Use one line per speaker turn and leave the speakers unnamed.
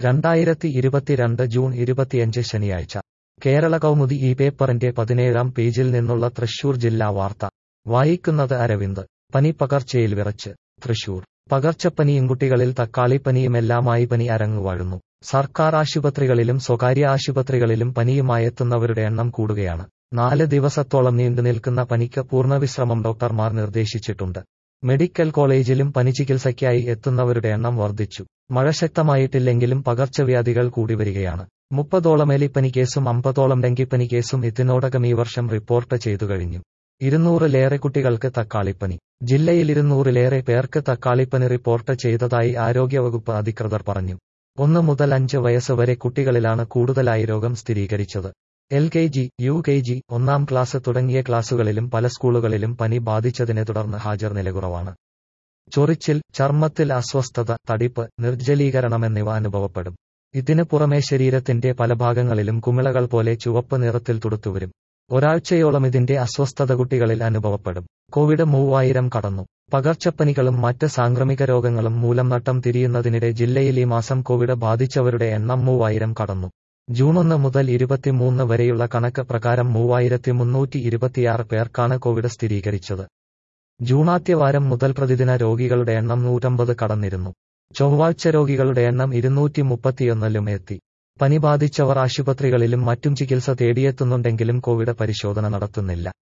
രണ്ടായിരത്തി ഇരുപത്തിരണ്ട് ജൂൺ ഇരുപത്തിയഞ്ച് ശനിയാഴ്ച കേരള കൗമുദി ഈ പേപ്പറിന്റെ പതിനേഴാം പേജിൽ നിന്നുള്ള തൃശൂർ ജില്ലാ വാർത്ത വായിക്കുന്നത് അരവിന്ദ് പനി പകർച്ചയിൽ വിറച്ച് തൃശൂർ പകർച്ചപ്പനിയും കുട്ടികളിൽ തക്കാളിപ്പനിയുമെല്ലാമായി പനി അരങ്ങുവാഴുന്നു സർക്കാർ ആശുപത്രികളിലും സ്വകാര്യ ആശുപത്രികളിലും പനിയുമായെത്തുന്നവരുടെ എണ്ണം കൂടുകയാണ് നാല് ദിവസത്തോളം നീണ്ടുനിൽക്കുന്ന പനിക്ക് പൂർണ്ണവിശ്രമം ഡോക്ടർമാർ നിർദ്ദേശിച്ചിട്ടുണ്ട് മെഡിക്കൽ കോളേജിലും പനിചികിത്സയ്ക്കായി എത്തുന്നവരുടെ എണ്ണം വർദ്ധിച്ചു മഴ ശക്തമായിട്ടില്ലെങ്കിലും പകർച്ചവ്യാധികൾ കൂടിവരികയാണ് മുപ്പതോളം എലിപ്പനി കേസും അമ്പതോളം ഡെങ്കിപ്പനി കേസും ഇതിനോടകം ഈ വർഷം റിപ്പോർട്ട് ചെയ്തു കഴിഞ്ഞു ഇരുന്നൂറിലേറെ കുട്ടികൾക്ക് തക്കാളിപ്പനി ജില്ലയിൽ ഇരുന്നൂറിലേറെ പേർക്ക് തക്കാളിപ്പനി റിപ്പോർട്ട് ചെയ്തതായി ആരോഗ്യവകുപ്പ് അധികൃതർ പറഞ്ഞു ഒന്ന് മുതൽ അഞ്ച് വയസ്സ് വരെ കുട്ടികളിലാണ് കൂടുതലായി രോഗം സ്ഥിരീകരിച്ചത് L K G U K G ഒന്നാം ക്ലാസ് തുടങ്ങിയ ക്ലാസുകളിലും പല സ്കൂളുകളിലും പനി ബാധിച്ചതിനെ തുടർന്ന് ഹാജർ നിലകുറവാണ് ചൊറിച്ചിൽ ചർമ്മത്തിൽ അസ്വസ്ഥത തടിപ്പ് നിർജ്ജലീകരണം എന്നിവ അനുഭവപ്പെടും ഇതിനു പുറമെ ശരീരത്തിന്റെ പല ഭാഗങ്ങളിലും കുമിളകൾ പോലെ ചുവപ്പ് നിറത്തിൽ തുടുത്തുവരും ഒരാഴ്ചയോളം ഇതിന്റെ അസ്വസ്ഥത കുട്ടികളിൽ അനുഭവപ്പെടും കോവിഡ് മൂവായിരം കടന്നു പകർച്ചപ്പനികളും മറ്റ് സാംക്രമിക രോഗങ്ങളും മൂലം നട്ടം തിരിയുന്നതിനിടെ ജില്ലയിൽ ഈ മാസം കോവിഡ് ബാധിച്ചവരുടെ എണ്ണം മൂവായിരം കടന്നു ജൂൺ ഒന്ന് മുതൽ ഇരുപത്തിമൂന്ന് വരെയുള്ള കണക്ക് പ്രകാരം മൂവായിരത്തി മുന്നൂറ്റി ഇരുപത്തിയാറ് പേർക്കാണ് കോവിഡ് സ്ഥിരീകരിച്ചത് ജൂണാദ്യവാരം മുതൽ പ്രതിദിന രോഗികളുടെ എണ്ണം നൂറ്റമ്പത് കടന്നിരുന്നു ചൊവ്വാഴ്ച രോഗികളുടെ എണ്ണം ഇരുന്നൂറ്റി മുപ്പത്തിയൊന്നിലും എത്തി പനി ബാധിച്ചവർ ആശുപത്രികളിലും മറ്റും ചികിത്സ തേടിയെത്തുന്നുണ്ടെങ്കിലും കോവിഡ് പരിശോധന നടത്തുന്നില്ല